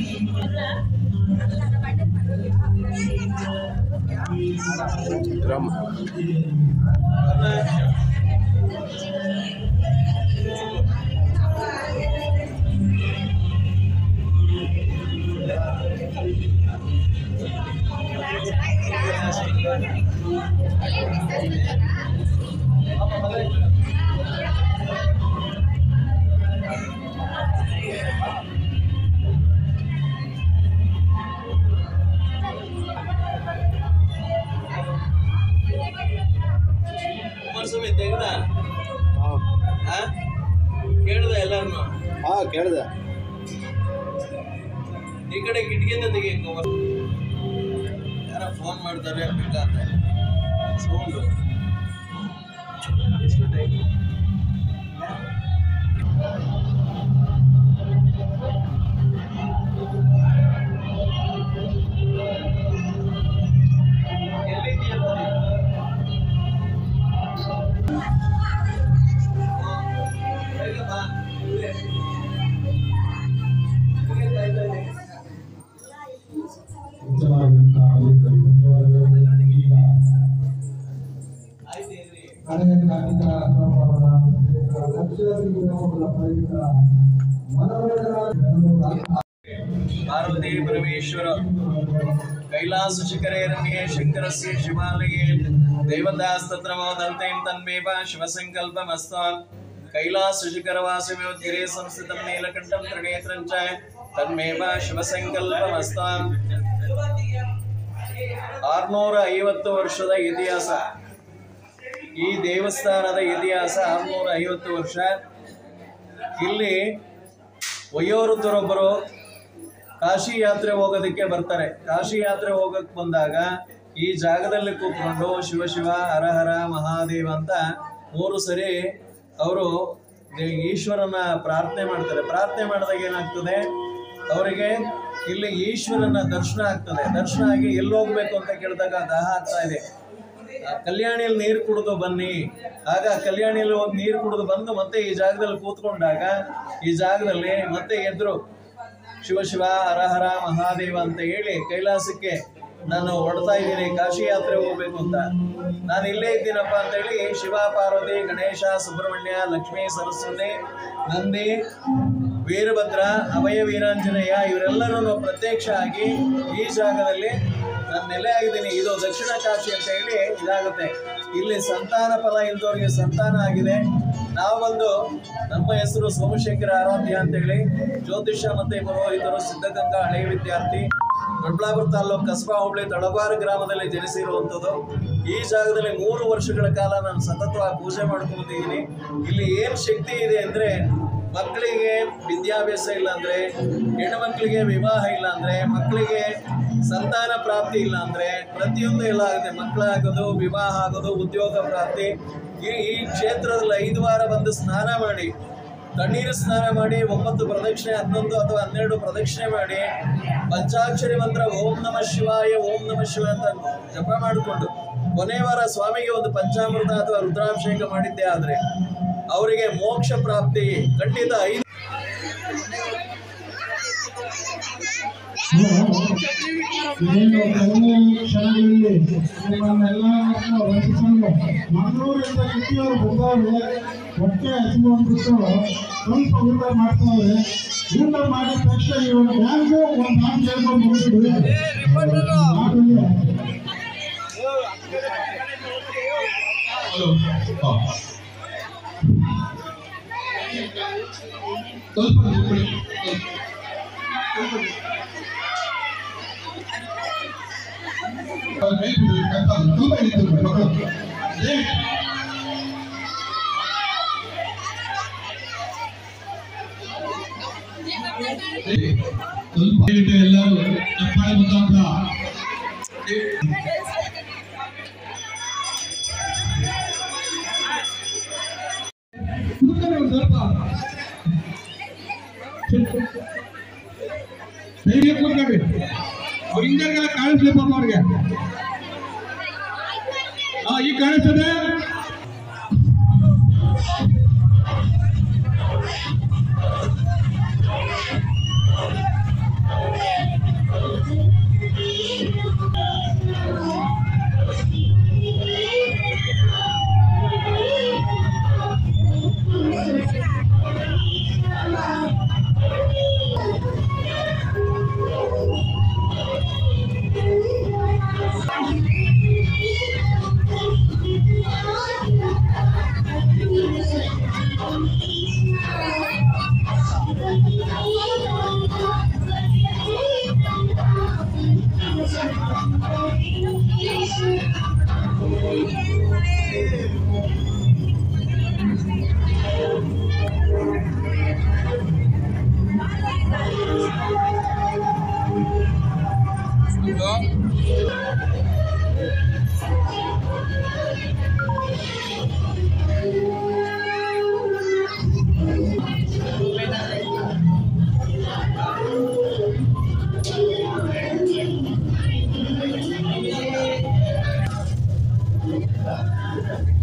Drum Kumaraswamy ತೆಗ್ದ ಕೇಳ್ದ ಎಲ್ಲಾರನು ಹಾ ಕೇಳಿದೆ ಈ ಕಡೆ ಕಿಟಕಿಯಿಂದ ತೆಗಿ ಕುಮಾರ್ ಯಾರ ಫೋನ್ ಮಾಡ್ತಾರೆ ಬೇಕಾದ್ರೆ ಸೌಂಡು ಎಲ್ಲಿದ್ದೀಯ ಬೇಗ ಬಾ. ಇಲ್ಲೇ. ಇಲ್ಲೇ ಕಾಯ್ತಾ ಇದ್ದೀನಿ. ಆಯ್ತು ಇರ್ರಿ. ಪಾರ್ವತಿ ಪರಮೇಶ್ವರ ಕೈಲಾಸ ಶಿಖರೇ ರಮ್ಯೆ ಶಂಕರಸ್ಯ ಶಿವಾಲಯೇ ದೇವತಾಸ್ತತ್ರ ಮೋದಂತೆ ತನ್ಮೇವ ಶಿವಸಂಕಲ್ಪಮಸ್ತಾನ್ ಕೈಲಾಸ ಶಿಖರವಾಸಮ್ಯೋದ್ಗಿರೇ ಸಂಸ್ಥಿತಂ ನೀಲಕಂಠಂ ತ್ರಿನೇತ್ರಂ ಚ ತನ್ಮೇವ ಶಿವಸಂಕಲ್ಪಮಸ್ತಾನ್ ಆರ್ನೂರ ಐವತ್ತು ವರ್ಷದ ಇತಿಹಾಸ ಈ ದೇವಸ್ಥಾನದ ಇತಿಹಾಸ ಆರ್ನೂರ ಐವತ್ತು ವರ್ಷ ಇಲ್ಲಿ ವಯೋವೃದ್ಧರೊಬ್ಬರು ಕಾಶಿ ಯಾತ್ರೆ ಹೋಗೋದಕ್ಕೆ ಬರ್ತಾರೆ ಕಾಶಿ ಯಾತ್ರೆ ಹೋಗಕ್ ಬಂದಾಗ ಈ ಜಾಗದಲ್ಲಿ ಕೂತ್ಕೊಂಡು ಶಿವ ಶಿವ ಹರ ಹರ ಮಹಾದೇವ ಅಂತ ಮೂರು ಸರಿ ಅವರು ಈಶ್ವರನ ಪ್ರಾರ್ಥನೆ ಮಾಡ್ತಾರೆ ಪ್ರಾರ್ಥನೆ ಮಾಡಿದಾಗ ಏನಾಗ್ತದೆ ಅವರಿಗೆ ಇಲ್ಲಿ ಈಶ್ವರನ ದರ್ಶನ ಆಗ್ತದೆ ದರ್ಶನ ಆಗಿ ಎಲ್ಲಿ ಹೋಗ್ಬೇಕು ಅಂತ ಕೇಳಿದಾಗ ದಾಹ ಆಗ್ತಾ ಇದೆ ಆ ಕಲ್ಯಾಣಿಯಲ್ಲಿ ನೀರು ಕುಡಿದು ಬನ್ನಿ ಆಗ ಕಲ್ಯಾಣಿಯಲ್ಲಿ ಹೋಗಿ ನೀರು ಕುಡಿದು ಬಂದು ಮತ್ತೆ ಈ ಜಾಗದಲ್ಲಿ ಕೂತ್ಕೊಂಡಾಗ ಈ ಜಾಗದಲ್ಲಿ ಮತ್ತೆ ಎದ್ರು ಶಿವ ಶಿವ ಹರ ಹರ ಮಹಾದೇವ ಅಂತ ಹೇಳಿ ಕೈಲಾಸಕ್ಕೆ ನಾನು ಹೊಡ್ತಾ ಇದ್ದೀನಿ ಕಾಶಿ ಯಾತ್ರೆ ಹೋಗ್ಬೇಕು ಅಂತ ನಾನು ಇಲ್ಲೇ ಇದ್ದೀನಪ್ಪ ಅಂತ ಹೇಳಿ ಶಿವ ಪಾರ್ವತಿ ಗಣೇಶ ಸುಬ್ರಹ್ಮಣ್ಯ ಲಕ್ಷ್ಮೀ ಸರಸ್ವತಿ ನಂದಿ ವೀರಭದ್ರ ಅಭಯ ವೀರಾಂಜನೇಯ ಇವರೆಲ್ಲರೂ ಪ್ರತ್ಯಕ್ಷ ಆಗಿ ಈ ಜಾಗದಲ್ಲಿ ನಾನು ನೆಲೆ ಆಗಿದ್ದೀನಿ ಇದು ದಕ್ಷಿಣ ಕಾಶಿ ಅಂತ ಹೇಳಿ ಇದಾಗುತ್ತೆ ಇಲ್ಲಿ ಸಂತಾನ ಫಲ ಇಲ್ದವ್ರಿಗೆ ಸಂತಾನ ಆಗಿದೆ ನಾವು ಬಂದು ನಮ್ಮ ಹೆಸರು ಸೋಮಶೇಖರ ಆರಾಧ್ಯ ಅಂತ ಹೇಳಿ ಜ್ಯೋತಿಷ್ಯ ಮತ್ತೆ ಪುರೋಹಿತರು ಸಿದ್ಧಗಂಗಾ ಹಳೆಯ ವಿದ್ಯಾರ್ಥಿ ದೊಡ್ಡಬಳ್ಳಾಪುರ ತಾಲೂಕು ಕಸ್ಬಾ ಹೋಬಳಿ ತಳಬಾರು ಗ್ರಾಮದಲ್ಲಿ ಜನಿಸಿರುವಂಥದ್ದು ಈ ಜಾಗದಲ್ಲಿ ಮೂರು ವರ್ಷಗಳ ಕಾಲ ನಾನು ಸತತವಾಗಿ ಪೂಜೆ ಮಾಡ್ಕೊಂಡಿದ್ದೀನಿ ಇಲ್ಲಿ ಏನು ಶಕ್ತಿ ಇದೆ ಅಂದರೆ ಮಕ್ಕಳಿಗೆ ವಿದ್ಯಾಭ್ಯಾಸ ಇಲ್ಲ ಅಂದ್ರೆ ಹೆಣ್ಣು ಮಕ್ಕಳಿಗೆ ವಿವಾಹ ಇಲ್ಲ ಅಂದ್ರೆ ಮಕ್ಕಳಿಗೆ ಸಂತಾನ ಪ್ರಾಪ್ತಿ ಇಲ್ಲ ಅಂದ್ರೆ ಪ್ರತಿಯೊಂದು ಎಲ್ಲ ಆಗುತ್ತೆ ಮಕ್ಕಳಾಗೋದು ವಿವಾಹ ಆಗೋದು ಉದ್ಯೋಗ ಪ್ರಾಪ್ತಿ ಈ ಈ ಕ್ಷೇತ್ರದಲ್ಲಿ ಐದು ವಾರ ಬಂದು ಸ್ನಾನ ಮಾಡಿ ತಣ್ಣೀರು ಸ್ನಾನ ಮಾಡಿ ಒಂಬತ್ತು ಪ್ರದಕ್ಷಿಣೆ ಹನ್ನೊಂದು ಅಥವಾ ಹನ್ನೆರಡು ಪ್ರದಕ್ಷಿಣೆ ಮಾಡಿ ಪಂಚಾಕ್ಷರಿ ಮಂತ್ರ ಓಂ ನಮ ಶಿವಾಯ ಓಂ ನಮ ಶಿವಾಯ ಅಂತ ಜಪ ಮಾಡಿಕೊಂಡು ಕೊನೆ ವಾರ ಸ್ವಾಮಿಗೆ ಒಂದು ಪಂಚಾಮೃತ ಅಥವಾ ರುದ್ರಾಭಿಷೇಕ ಮಾಡಿದ್ದೇ ಆದ್ರೆ ಅವರಿಗೆ ಮೋಕ್ಷ ಪ್ರಾಪ್ತಿ ಖಂಡಿತ ಐದು ಇದೊಂದು ಕಡಿಮೆ ಕ್ಷಣಗಳಲ್ಲಿ ನಿಮ್ಮನ್ನೆಲ್ಲ ರಚಿಸಲು ಮಂಗಳೂರಿಂದ ಇಟ್ಟಿಯವರು ಬಂದವರು ಹೊಟ್ಟೆ ಹಸಿವು ಅಂದ್ಬಿಟ್ಟು ಸ್ವಲ್ಪ ಊಟ ಮಾಡ್ತಾವೆ ಊಟ ಮಾಡಿದ ತಕ್ಷಣ ಇವರು ಬ್ಯಾಂಕು ಒಂದು ನಾಲ್ಕು ಹೇಳ್ಕೊಂಡು ಬಂದ್ಬಿಡು ನಾಟಲ್ಲಿ ಸ್ವಲ್ಪ ನಿಂತ್ಕೊಳ್ಳಿ. ಅವ್ರು ಕೈ ಬಿಡಿ, ಕತ್ತಲು. ತುಂಬ ಇತ್ತು ಮಕ್ಕಳು. ಏ, ಏ, ಸ್ವಲ್ಪ ದಯವಿಟ್ಟು ಎಲ್ಲರೂ ಚಪ್ಪಾಳೆ ಮುಖಾಂತರ ಕೂತ್ಕೊಳ್ಳಿ ಒಂದು ಸ್ವಲ್ಪ ಧೈರ್ಯ ಕೂತ್ಕೊಳ್ಳಿ ಅವ್ರ ಹಿಂದೆಲ್ಲ ಕಾಣಿಸ್ಲಿ ಪಾಪ ಅವ್ರಿಗೆ ಹಾ ಈಗ ಕಾಣಿಸ್ತದೆ ನೀವು